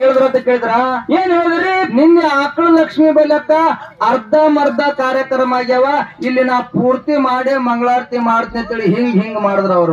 ಹೇಳಿದ್ರ ಅಂತ ಕೇಳಿದ್ರ ಏನ್ ಹೇಳಿದ್ರಿ ನಿನ್ನೆ ಆಕಳ ಲಕ್ಷ್ಮಿ ಬಲ್ಯಕ್ಕ ಅರ್ಧ ಮರ್ಧ ಕಾರ್ಯಕ್ರಮ ಆಗ್ಯಾವ ಇಲ್ಲಿ ನಾ ಪೂರ್ತಿ ಮಾಡಿ ಮಂಗಳಾರತಿ ಮಾಡ್ತೀನಿ ಅಂತೇಳಿ ಹಿಂಗ್ ಹಿಂಗ್ ಮಾಡಿದ್ರ ಅವರು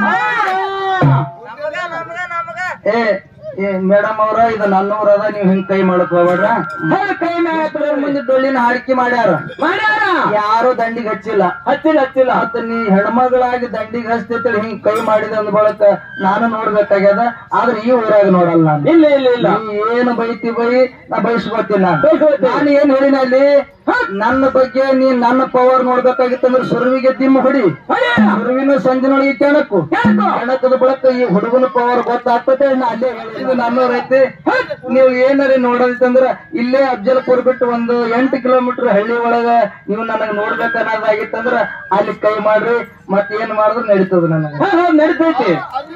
ಏ ಏ ಮೇಡಮ್ ಅವ್ರ ಇದು ನನ್ನೂರ ಅದ ನೀವ್ ಹಿಂಗ್ ಕೈ ಮಾಡಕ್ ಹೋಗ್ಬೇಡ್ರ ಹೌದ್ ಕೈ ಮ್ಯಾಗ ಅದ್ರ ಮುಂದೆ ಡೊಳ್ಳಿನ ಹಾಡಿಕೆ ಮಾಡ್ಯಾರ ಮಾಡ್ಯಾರ ಯಾರು ದಂಡಿಗೆ ಹಚ್ಚಿಲ್ಲ ಹಚ್ಚಿಲ್ಲ ಹಚ್ಚಿಲ್ಲ ಮತ್ತ ನೀ ಹೆಣ್ಮಗಳಾಗಿ ದಂಡಿಗೆ ಹಚ್ತೈತಿ ಹಿಂಗ್ ಕೈ ಮಾಡಿದ ಅಂದ ಬಳಕ ನಾನು ನೋಡ್ಬೇಕಾಗ್ಯದ ಆದ್ರೆ ಈ ಊರಾಗ ನೋಡಲ್ಲ ನಾನು ಇಲ್ಲ ಇಲ್ಲ ಇಲ್ಲ ನೀ ಏನು ಬೈತಿ ಬೈ ನಾ ಬಯಸ್ಕೊತೀನಿ ನಾನು ಬೈಸ್ಕೊತೀನಿ. ನಾನು ಏನ್ ಹೇಳಿನ ಅಲ್ಲಿ ನನ್ನ ಬಗ್ಗೆ ನೀ ನನ್ನ ಪವರ್ ನೋಡ್ಬೇಕಾಗಿತ್ತಂದ್ರೆ ಸುರುವಿಗೆ ದಿಮ್ಮ ಹೊಡಿ ಹೊಡಿ. ಸುರುವಿನ ಸಂಜಿನೊಳಗೆ ಕೆಣಕು ಕೆಣಕು. ಕೆಣಕದ ಬಳಕ ಈ ಹುಡುಗನ ಪವರ್ ಗೊತ್ತಾಗ್ತದೆ ನಾ ಅಲ್ಲೇ ಹೇಳಿದ್ದು ನನ್ನೂರ ಐತಿ ನೀವು ಏನಾರ ನೋಡೋದಿತ್ತಂದ್ರ ಇಲ್ಲೇ ಅಫ್ಜಲ್ಪುರ್ ಬಿಟ್ಟು ಒಂದು ಎಂಟು ಕಿಲೋಮೀಟರ್ ಹಳ್ಳಿ ಒಳಗ ನೀವು ನನಗ್ ನೋಡ್ಬೇಕನ್ನೋದಾಗಿತ್ತಂದ್ರ ಅಲ್ಲಿ ಕೈ ಮಾಡ್ರಿ ಮತ್ ಏನ್ ಮಾಡಿದ್ರು ನಡೀತದ ನನಗ ಹಾ, ಹಾ, ನಡೀತೈತಿ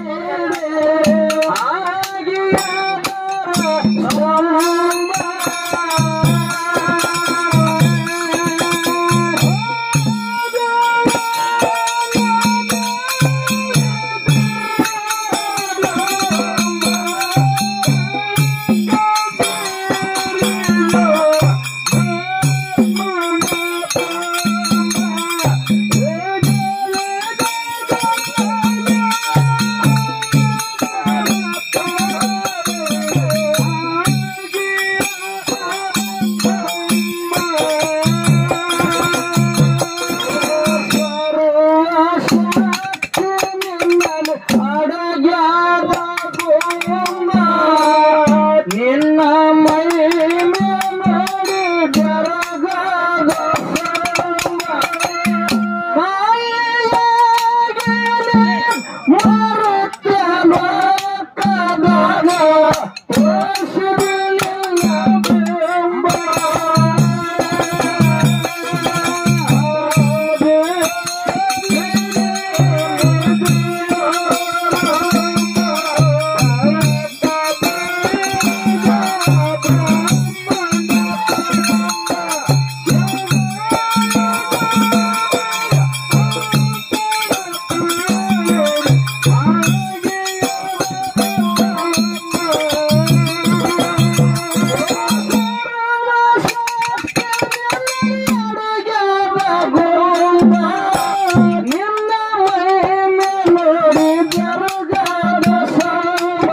ನಿನ್ನ ಮೈ ನೋಡಿ ಬೆರಗಾದ ನಿನ್ನ ಮೈ ನೋಡಿ ಬೆರಗಾದ ಸಾಂಬ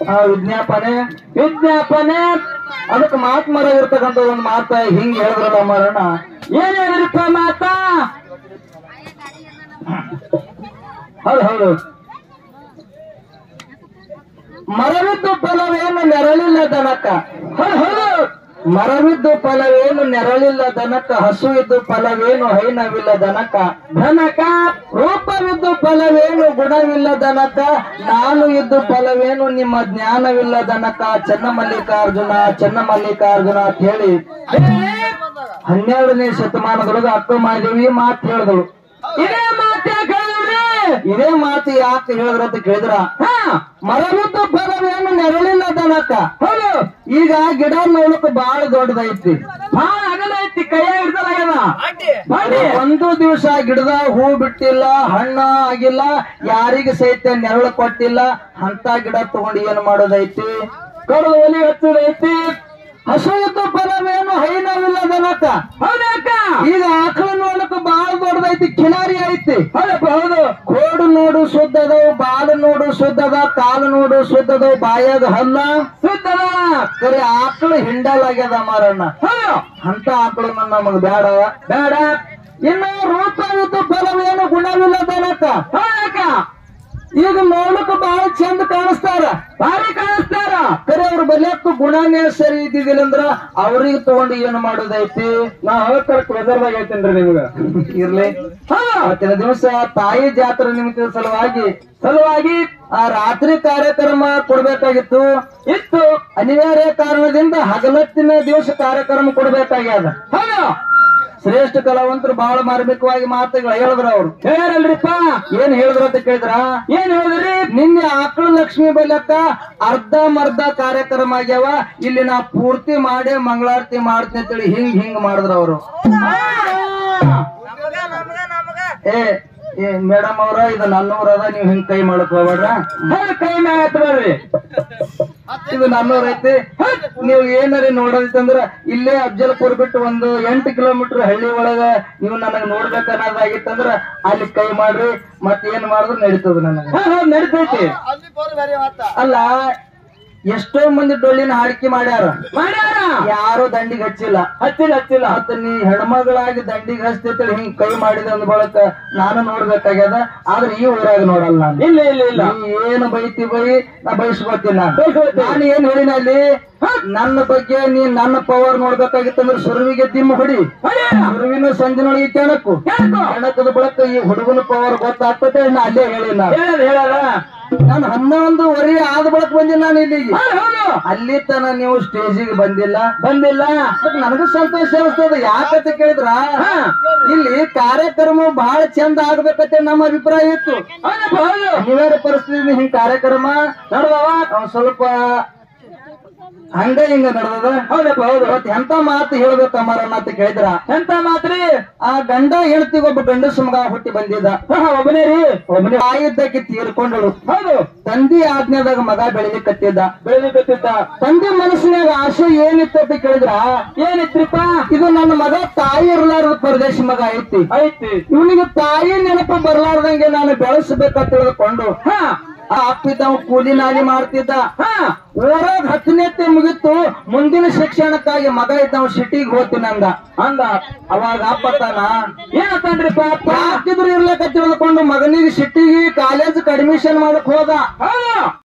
ಆ ವಿಜ್ಞಾಪನೆ ವಿಜ್ಞಾಪನೆ ಅದಕ್ಕೆ ಮಾತ್ ಮರ ಇರ್ತಕ್ಕಂಥ ಒಂದು ಮಾತ ಹಿಂಗ್ ಹೇಳಿದ್ರಲ್ಲ ಮರಣ ಏನ್ ಹೇಳಿದ್ರಪ್ಪ ಮಾತಾ ಹೌದು ಹೌದು ಮರವಿದ್ದು ಫಲವೇನು ನೆರಳಿಲ್ಲ ದನಕ್ಕ ಹೌದು ಹೌದು ಮರವಿದ್ದು ಫಲವೇನು ನೆರಳಿಲ್ಲ ದನಕ್ಕ ಹಸು ಇದ್ದು ಫಲವೇನು ಹೈನವಿಲ್ಲ ದನಕ್ಕ ಧನಕ ರೂಪವಿದ್ದು ಫಲವೇನು ಗುಣವಿಲ್ಲ ದನಕ ನಾನು ಇದ್ದು ಫಲವೇನು ನಿಮ್ಮ ಜ್ಞಾನವಿಲ್ಲ ದನಕ ಚನ್ನಮಲ್ಲಿಕಾರ್ಜುನ ಚನ್ನಮಲ್ಲಿಕಾರ್ಜುನ ಅಂತ ಹೇಳಿ ಹನ್ನೆರಡನೇ ಶತಮಾನದೊಳಗೆ ಅಕ್ಕ ಮಾದೇವಿ ಮಾತು ಹೇಳಿದಳು ಇದೇ ಮಾತು ಯಾಕೆ ಹೇಳಿದ್ರಿ ಇದೇ ಮಾತು ಯಾಕೆ ಹೇಳಿದ್ರ ಅಂತ ಕೇಳಿದ್ರ ಹಾ ಮರವಿದ್ದು ಫಲವೇನು ನೆರಳಿಲ್ಲ ದನಕ ಹೌದು ಈಗ ಗಿಡ ನೋಡಕ್ ಬಹಳ ದೊಡ್ಡದೈತಿ ಭಾಳ ಅಗಲ ಐತಿ ಕೈಯಾಗ ಹಿಡ್ದಲಾಗ್ಯದ ಮಾಡಿ ಒಂದು ದಿವಸ ಗಿಡದ ಹೂ ಬಿಟ್ಟಿಲ್ಲ ಹಣ್ಣ ಆಗಿಲ್ಲ ಯಾರಿಗೆ ಸಹಿತ ನೆರಳು ಕೊಟ್ಟಿಲ್ಲ ಅಂತ ಗಿಡ ತಗೊಂಡು ಏನ್ ಮಾಡೋದೈತಿ ಕಡದ ಒಲಿ ಹಚ್ಚದೈತಿ ಹಸು ಇದ್ದು ಫಲವೇನು ಹೈನವಿಲ್ಲ ದನಕ ಹೌದಕ್ಕ ಈಗ ಆಕಳ ನೋಡಕ್ ಬಹಳ ದೊಡ್ಡದೈತಿ ಕಿನಾರಿ ಐತಿ ಹೌದಪ್ಪ ಹೌದು ಕೋಡು ನೋಡು ಸುದ್ದದವು ಬಾಲು ನೋಡು ಸುದ್ದದ ಕಾಲು ನೋಡು ಸುದ್ದದವು ಬಾಯಾಗ ಹಲ್ಲ ಸುದ್ದದ ಕರೆ ಆಕಳು ಹಿಂಡಲಾಗ್ಯದ ಮಾರಣ್ಣ ಹೌದು ಅಂತ ಆಕಳು ನಮಗ್ ಬೇಡವ ಬೇಡ ಇನ್ನು ರೂಪವಿದ್ದು ಫಲವೇನು ಗುಣವಿಲ್ಲ ದನಕ ಹೌದಕ್ಕ ಈಗ ನೋಡಕ್ ಬಹಳ ಚಂದ ಕಾಣಿಸ್ತಾರ ಭಾರಿ ಕಾಣಿಸ್ತಾರ ಕರೆ ಅವ್ರ ಬಲ್ಯಕ್ಕೂ ಗುಣನೇ ಸರಿ ಇದ್ದಿದ್ದಿಲ್ಲ ಅಂದ್ರ ಅವ್ರಿಗೆ ತಗೊಂಡು ಏನ್ ಮಾಡೋದೈತಿ ನಾ ಹೋಗ್ತಾರ ವೆದರ್ದಾಗ ಐತೇನ್ರಿ ನಿಮ್ಗ ಇರ್ಲಿ ಹೌದು ಅವತ್ತಿನ ದಿವಸ ತಾಯಿ ಜಾತ್ರೆ ನಿಮಿತ್ತದ ಸಲುವಾಗಿ ಸಲುವಾಗಿ ಆ ರಾತ್ರಿ ಕಾರ್ಯಕ್ರಮ ಕೊಡ್ಬೇಕಾಗಿತ್ತು ಇತ್ತು ಅನಿವಾರ್ಯ ಕಾರಣದಿಂದ ಹಗಲತ್ತಿನ ದಿವಸ ಕಾರ್ಯಕ್ರಮ ಕೊಡ್ಬೇಕಾಗ್ಯದ ಹೌದು ಶ್ರೇಷ್ಠ ಕಲಾವಂತರು ಬಹಳ ಮಾರ್ಮಿಕವಾಗಿ ಮಾತುಗಳು ಹೇಳಿದ್ರ ಅವ್ರು ಹೇಳ್ರಲ್ರಿಪ್ಪ ಏನ್ ಹೇಳಿದ್ರ ಅಂತ ಕೇಳಿದ್ರ ಏನ್ ಹೇಳಿದ್ರಿ ನಿನ್ನೆ ಆಕಳು ಲಕ್ಷ್ಮಿ ಬಲಕ್ಕ ಅರ್ಧ ಮರ್ಧ ಕಾರ್ಯಕ್ರಮ ಆಗ್ಯಾವ ಇಲ್ಲಿ ನಾ ಪೂರ್ತಿ ಮಾಡಿ ಮಂಗಳಾರತಿ ಮಾಡ್ತೀನಿ ಅಂತೇಳಿ ಹಿಂಗ್ ಹಿಂಗ್ ಮಾಡಿದ್ರ ಅವರು ಏ ಏ ಮೇಡಮ್ ಅವ್ರ ಇದು ನನ್ನೂರ ಅದ ನೀವ್ ಹಿಂಗ್ ಕೈ ಮಾಡಕ್ ಹೋಗ್ಬೇಡ್ರ ಹೌದು ಕೈ ಮ್ಯಾಗ ಹತ್ತು ಬರ್ರಿ ಇದು ನನ್ನೂರ್ ಐತಿ ನೀವು ಏನಾರ ನೋಡೋದಿತ್ತಂದ್ರ ಇಲ್ಲೇ ಅಫ್ಜಲ್ಪುರ್ ಬಿಟ್ಟು ಒಂದು ಎಂಟು ಕಿಲೋಮೀಟರ್ ಹಳ್ಳಿ ಒಳಗ ನೀವು ನನಗ್ ನೋಡ್ಬೇಕನ್ನೋದಾಗಿತ್ತಂದ್ರ ಅಲ್ಲಿ ಕೈ ಮಾಡ್ರಿ ಮತ್ ಏನ್ ಮಾಡಿದ್ರು ನಡೀತದ ನನಗ ಹಾ ಹೌದು ನಡೀತೈತಿ ಅಲ್ಲ ಎಷ್ಟೋ ಮಂದಿ ಡೊಳ್ಳಿನ ಹಾಡಿಕೆ ಮಾಡ್ಯಾರ ಮಾಡ್ಯಾರ ಯಾರು ದಂಡಿಗೆ ಹಚ್ಚಿಲ್ಲ ಹಚ್ಚಿಲ್ಲ ಹಚ್ಚಿಲ್ಲ ಮತ್ತ ನೀ ಹೆಣ್ಮಗಳಾಗಿ ದಂಡಿಗೆ ಹಚ್ತೈತಿ ಹಿಂಗ್ ಕೈ ಮಾಡಿದ ಅಂದ ಬಳಕ ನಾನು ನೋಡ್ಬೇಕಾಗ್ಯದ ಆದ್ರೆ ಈ ಊರಾಗ ನೋಡಲ್ಲ ನಾನು ಇಲ್ಲ ಇಲ್ಲ ಇಲ್ಲ ನೀ ಏನು ಬೈತಿ ಬೈ ನಾ ಬಯಸ್ಕೊತೀನಿ ನಾನು ಬೈಸ್ಕೊತೀನಿ. ನಾನು ಏನ್ ಹೇಳಿನ ಅಲ್ಲಿ ನನ್ನ ಬಗ್ಗೆ ನೀ ನನ್ನ ಪವರ್ ನೋಡ್ಬೇಕಾಗಿತ್ತಂದ್ರೆ ಸುರುವಿಗೆ ದಿಮ್ಮ ಹೊಡಿ ಮಾಡ್ಯಾರ ಸುರುವಿನ ಸಂಜಿನೊಳಗೆ ಕೆಣಕು ಕೆಣಕು. ಕೆಣಕದ ಬಳಕ ಈ ಹುಡುಗನ ಪವರ್ ಗೊತ್ತಾಗ್ತದೆ ನಾ ಅಲ್ಲೇ ಹೇಳಿ ನಾನು ಹೇಳದ ಹೇಳದ ನಾನು ಹನ್ನೊಂದುವರೆ ಆದ ಬಳಕ ಬಂದಿನಿ ನಾನು ಇಲ್ಲಿಗೆ ಹೌದು ಹೌದು ಅಲ್ಲಿ ತನ ನೀವು ಸ್ಟೇಜಿಗೆ ಬಂದಿಲ್ಲ ಬಂದಿಲ್ಲ ಅದಕ್ಕೆ ನನಗೂ ಸಂತೋಷ ಅನಿಸ್ತದ ಯಾಕಂತ ಕೇಳಿದ್ರ ಹಾ. ಇಲ್ಲಿ ಕಾರ್ಯಕ್ರಮ ಬಹಳ ಚಂದ ಆಗ್ಬೇಕಂತ ನಮ್ಮ ಅಭಿಪ್ರಾಯ ಇತ್ತು ಹೌದಪ್ಪ ಹೌದು ಅನಿವಾರ್ಯ ಪರಿಸ್ಥಿತಿ ಹಿಂಗ್ ಕಾರ್ಯಕ್ರಮ ನೋಡುವ ಒಂದ್ ಸ್ವಲ್ಪ ಹಂಗ ಹಿಂಗ ನಡೆದದ ಹೌದಪ್ಪ ಹೌದು ಇವತ್ತು ಎಂತ ಮಾತು ಹೇಳ್ಬೇಕು ಅಮರಣ್ಣ ಅಂತ ಕೇಳಿದ್ರ ಎಂತ ಮಾತ್ರಿ ಆ ಗಂಡ ಹೆಂಡತಿಗೆ ಒಬ್ಬ ಗಂಡಸ ಮಗ ಹುಟ್ಟಿ ಬಂದಿದ್ದ ಹಾ, ಒಬ್ಬನೇ ರೀ ಒಬ್ಬನೇ ತಾಯಿದ್ದಕ್ಕೆ ತೀರ್ಕೊಂಡಳು ಹೌದು ತಂದಿ ಆಜ್ಞಾದಾಗ ಮಗ ಬೆಳಿಲಿಕ್ಕತ್ತಿದ್ದ ಬೆಳೆದಿಕತ್ತಿದ್ದ ತಂದೆ ಮನಸ್ಸಿನಾಗ ಆಸೆ ಏನಿತ್ತು ಅಂತ ಕೇಳಿದ್ರ ಏನಿತ್ರಿಪ್ಪ ಇದು ನನ್ನ ಮಗ ತಾಯಿ ಇರ್ಲಾರ್ದ ಪರದೇಶ ಮಗ ಐತಿ ಐತಿ ಇವನಿಗೆ ತಾಯಿ ನೆನಪು ಬರ್ಲಾರ್ದಂಗೆ ನಾನು ಬೆಳೆಸಬೇಕಂತ ತಿಳಿದುಕೊಂಡು ಹಾ ಆ ಅಪ್ಪಿದ್ದವ ಕೂಲಿ ನಾಲಿ ಮಾಡ್ತಿದ್ದ ಹಾ ಊರಾಗ ಹತ್ತನೇತೆ ಮುಗಿತು ಮುಂದಿನ ಶಿಕ್ಷಣಕ್ಕಾಗಿ ಮಗ ಇದ್ದವ ಸಿಟಿಗೆ ಹೋಗ್ತೀನಿ ಅಂದ ಅಂದ ಅವಾಗ ಅಪ್ಪತ್ತಾನ ಏನತ್ತನ್ರಿಪ್ಪ ಅಪ್ಪ ಯಾಕಿದ್ರು ಇರ್ಲಕ್ಕ ತಿಳಿದುಕೊಂಡು ಮಗನಿಗೆ ಸಿಟಿಗೆ ಕಾಲೇಜ್ ಅಡ್ಮಿಷನ್ ಮಾಡಕ್ ಹೋದ ಹೌದು